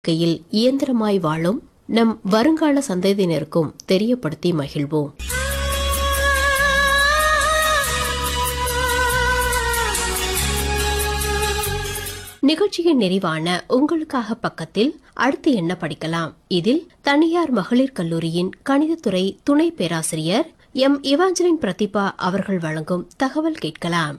கையில் இயந்திரமாய் வாழும் நம் வருங்கால சந்ததியினருக்கும் தெரியப்படுத்தி மகிழ்வோம் நிகழ்ச்சியின் நிறைவான உங்களுக்காக பக்கத்தில் அடுத்து என்ன படிக்கலாம் இதில் தனியார் மகளிர் கல்லூரியின் கணிதத்துறை துணை பேராசிரியர் எம் இவாஞ்சலின் பிரதிபா அவர்கள் வழங்கும் தகவல் கேட்கலாம்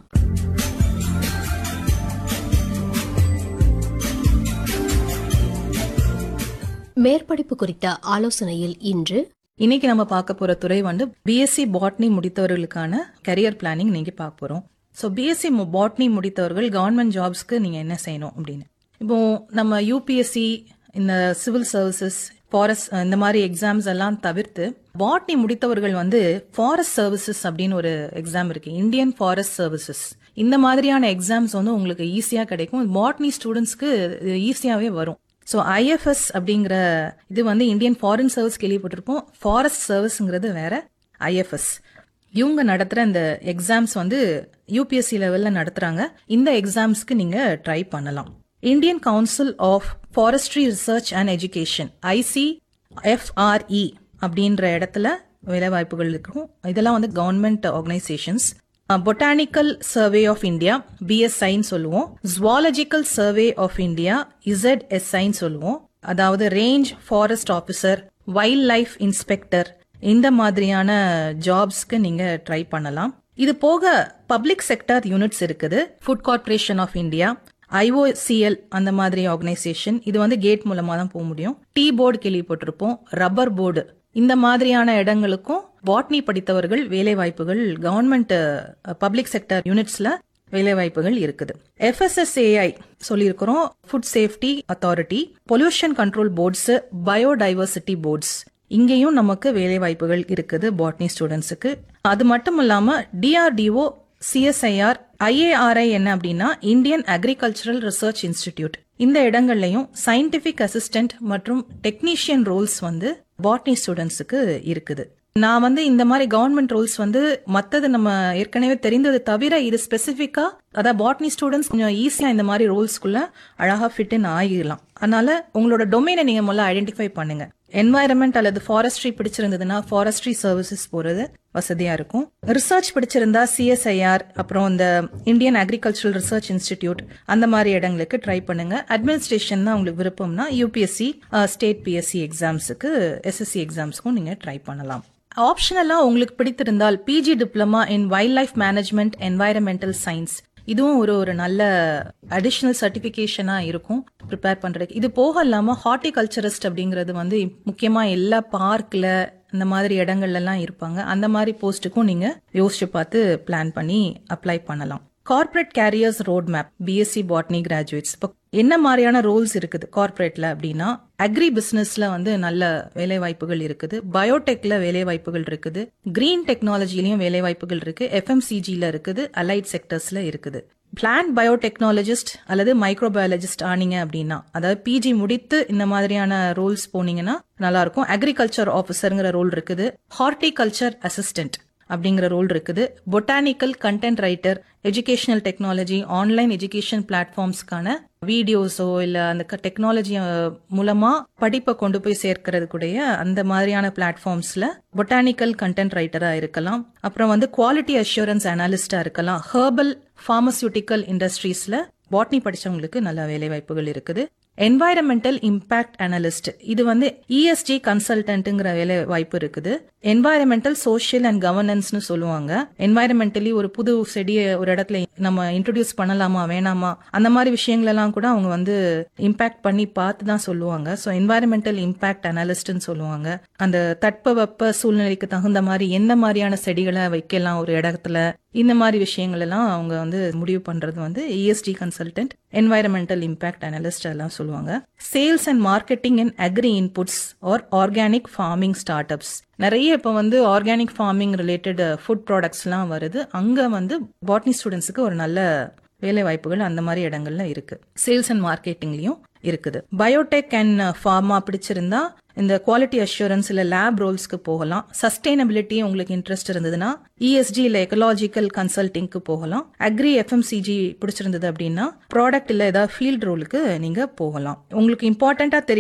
மேற்படிப்பு குறித்த ஆலோசனையில் இன்று இன்னைக்கு நம்ம பார்க்க போற துறை வந்து பிஎஸ்சி பாட்னி முடித்தவர்களுக்கான கரியர் பிளானிங் நீங்க பார்க்க போறோம் ஸோ பிஎஸ்சி பாட்னி முடித்தவர்கள் கவர்மெண்ட் ஜாப்ஸ்க்கு நீங்க என்ன செய்யணும் அப்படின்னு இப்போ நம்ம யூபிஎஸ்சி இந்த சிவில் சர்வீசஸ் ஃபாரஸ்ட் இந்த மாதிரி எக்ஸாம்ஸ் எல்லாம் தவிர்த்து பாட்னி முடித்தவர்கள் வந்து ஃபாரஸ்ட் சர்வீசஸ் அப்படின்னு ஒரு எக்ஸாம் இருக்கு இந்தியன் ஃபாரஸ்ட் சர்வீசஸ் இந்த மாதிரியான எக்ஸாம்ஸ் வந்து உங்களுக்கு ஈஸியா கிடைக்கும் பாட்னி ஸ்டூடெண்ட்ஸ்க்கு ஈஸியாவே வரும் ஸோ ஐஎஃப்எஸ் அப்படிங்கிற இது வந்து இந்தியன் ஃபாரின் சர்வீஸ் கேள்விப்பட்டிருப்போம் ஃபாரஸ்ட் சர்வீஸ்ங்கிறது வேற ஐஎஃப்எஸ் இவங்க நடத்துற இந்த எக்ஸாம்ஸ் வந்து யூபிஎஸ்சி லெவல்ல நடத்துறாங்க இந்த எக்ஸாம்ஸ்க்கு நீங்க ட்ரை பண்ணலாம் Indian council of forestry research and education IC FRE அப்படின்ற இடத்துல வேலைவாய்ப்புகள் இருக்கும் இதெல்லாம் வந்து government organisations botanical survey of India பிஎஸ்ஐன்னு சொல்லுவோம் ஜுவாலஜிக்கல் சர்வே ஆஃப் இந்தியா இசட்எஸ்ஐன்னு சொல்லுவோம் அதாவது range forest officer wild life inspector இந்த மாதிரியான ஜாப்ஸ்க்கு நீங்க ட்ரை பண்ணலாம் இது போக பப்ளிக் செக்டர் யூனிட்ஸ் இருக்குது food corporation of India IOCL அந்த மாதிரி ஆர்கனைசேஷன் இது வந்து கேட் மூலமா தான் போக முடியும் டீ போர்டு கேள்விப்பட்டிருப்போம் ரப்பர் போர்டு இந்த மாதிரியான இடங்களுக்கும் பாட்னி படித்தவர்கள் வேலை வாய்ப்புகள் கவர்மெண்ட் பப்ளிக் செக்டர் யூனிட்ஸ்ல வேலை வாய்ப்புகள் இருக்குது எஃப்எஸ்எஸ்ஏஐ சொல்லியிருக்கிறோம் food safety authority pollution control boards biodiversity boards இங்கேயும் நமக்கு வேலை வாய்ப்புகள் இருக்குது பாட்னி ஸ்டூடெண்ட்ஸுக்கு அது மட்டும் இல்லாம டிஆர்டிஓ சிஎஸ்ஐஆர் ஐஏஆர்ஐ என்ன அப்படின்னா இந்தியன் அக்ரிகல்ச்சரல் ரிசர்ச் இன்ஸ்டிடியூட் இந்த இடங்கள்லயும் சயின்டிபிக் அசிஸ்டன்ட் மற்றும் டெக்னீஷியன் ரோல்ஸ் வந்து பாட்னி ஸ்டூடெண்ட்ஸுக்கு இருக்குது நான் வந்து இந்த மாதிரி கவர்மெண்ட் ரோல்ஸ் வந்து மத்தது நம்ம ஏற்கனவே தெரிந்தது தவிர இது ஸ்பெசிபிக்கா அதாவது பாட்னி ஸ்டூடெண்ட்ஸ் கொஞ்சம் ஈஸியா இந்த மாதிரி ரோல்ஸ்க்குள்ள அழகா ஃபிட் இன் ஆகிடலாம் அதனால உங்களோட டொமைனை நீங்க முதல்ல ஐடென்டிஃபை பண்ணுங்க என்வாயரன்மெண்ட் அல்லது ஃபாரஸ்ட்ரி பிடிச்சிருந்ததுன்னா ஃபாரஸ்ட்ரி சர்வீசஸ் போறது வசதியா இருக்கும் ரிசர்ச் பிடிச்சிருந்தா சிஎஸ்ஐஆர் அப்புறம் இந்த இந்தியன் அக்ரிகல்ச்சரல் ரிசர்ச் இன்ஸ்டிடியூட் அந்த மாதிரி இடங்களுக்கு ட்ரை பண்ணுங்க அட்மினிஸ்ட்ரேஷன் தான் உங்களுக்கு விருப்பம்னா யூபிஎஸ்சி ஸ்டேட் பிஎஸ்சி எக்ஸாம்ஸுக்கு எஸ்எஸ்சி எக்ஸாம்ஸ்க்கும் நீங்க ட்ரை பண்ணலாம் ஆப்ஷனலா உங்களுக்கு பிடித்திருந்தால் PG diploma in wild life management environmental science இதுவும் ஒரு ஒரு நல்ல அடிஷனல் சர்டிபிகேஷனா இருக்கும் ப்ரிப்பேர் பண்றதுக்கு இது போக இல்லாம ஹார்டிகல்ச்சரிஸ்ட் அப்படிங்கிறது வந்து முக்கியமா எல்லா பார்க்ல இந்த மாதிரி இடங்கள்ல எல்லாம் இருப்பாங்க அந்த மாதிரி போஸ்ட்டுக்கும் நீங்க யோசிச்சு பார்த்து பிளான் பண்ணி அப்ளை பண்ணலாம் corporate careers road map BSc botany graduates இப்போ என்ன மாதிரியான ரோல்ஸ் இருக்குது கார்ப்பரேட்ல அப்படின்னா அக்ரி பிசினஸ்ல வந்து நல்ல வேலை வாய்ப்புகள் இருக்குது பயோடெக்ல வேலை வாய்ப்புகள் இருக்குது கிரீன் டெக்னாலஜிலயும் வேலை வாய்ப்புகள் இருக்கு எஃப்எம்சிஜில இருக்குது அலைட் செக்டர்ஸ்ல இருக்குது பிளான்ட் பயோடெக்னாலஜிஸ்ட் அல்லது மைக்ரோபயாலஜிஸ்ட் ஆனீங்க அப்படின்னா அதாவது பிஜி முடித்து இந்த மாதிரியான ரோல்ஸ் போனீங்கன்னா நல்லா இருக்கும் அக்ரிகல்ச்சர் ஆஃபீஸருங்கிற ரோல் இருக்குது ஹார்டிகல்ச்சர் அசிஸ்டன்ட் அப்படிங்கிற ரோல் இருக்குது botanical content writer educational technology online education பிளாட்ஃபார்ம்ஸ்க்கான வீடியோஸோ இல்ல அந்த டெக்னாலஜி மூலமா படிப்பை கொண்டு போய் சேர்க்கறதுக்குடைய அந்த மாதிரியான பிளாட்ஃபார்ம்ஸ்ல பொட்டானிக்கல் கண்டென்ட் ரைட்டரா இருக்கலாம் அப்புறம் வந்து குவாலிட்டி அஷூரன்ஸ் அனாலிஸ்டா இருக்கலாம் ஹெர்பல் பார்மசியூட்டிக்கல் இண்டஸ்ட்ரீஸ்ல பாட்னி படிச்சவங்களுக்கு நல்ல வேலை வாய்ப்புகள் இருக்குது என்வாயரமெண்டல் இம்பாக்ட் அனலிஸ்ட் இது வந்து இஎஸ்டி கன்சல்டன்ட்ங்கிற வேலை வாய்ப்பு இருக்குது என்வாயரமெண்டல் சோஷியல் அண்ட் கவர்னன்ஸ்னு சொல்லுவாங்க என்வாயரமெண்டலி ஒரு புது செடியை ஒரு இடத்துல நம்ம இன்ட்ரடியூஸ் பண்ணலாமா வேணாமா அந்த மாதிரி விஷயங்கள் எல்லாம் கூட அவங்க வந்து இம்பாக்ட் பண்ணி பார்த்து தான் சொல்லுவாங்க ஸோ என்வாயரமெண்டல் இம்பாக்ட் அனலிஸ்ட்னு சொல்லுவாங்க அந்த தட்பவெப்ப சூழ்நிலைக்கு தகுந்த மாதிரி எந்த மாதிரியான செடிகளை வைக்கலாம் ஒரு இடத்துல இந்த மாதிரி விஷயங்கள் எல்லாம் அவங்க வந்து முடிவு பண்றது வந்து EST consultant environmental impact analyst எல்லாம் சொல்லுவாங்க sales and marketing and agri inputs or organic farming startups நிறைய இப்போ வந்து ஆர்கானிக் ஃபார்மிங் ரிலேட்டட் ஃபுட் ப்ராடக்ட்ஸ்லாம் வருது அங்க வந்து பாட்னி ஸ்டூடெண்ட்ஸுக்கு ஒரு நல்ல வேலை வாய்ப்புகள் அந்த மாதிரி இடங்கள்ல இருக்கு சேல்ஸ் அண்ட் மார்க்கெட்டிங்லயும் இருக்குது பயோடெக் அண்ட் ஃபார்மா பிடிச்சிருந்தா இந்த குவாலிட்டி அஷூரன்ஸ் இல்ல லேப் ரோல்ஸ்க்கு போகலாம் சஸ்டைனபிலிட்டி உங்களுக்கு இன்ட்ரெஸ்ட் இருந்ததுன்னா இஎஸ்டி இல்ல எக்கலாஜிக்கல் கன்சல்டிங்க்கு போகலாம் அக்ரி எஃப்எம்சிஜி பிடிச்சிருந்தது அப்படின்னா ப்ராடக்ட் இல்ல ஏதாவது ஃபீல்ட் ரோலுக்கு நீங்க போகலாம் உங்களுக்கு இம்பார்ட்டண்டா தெரிய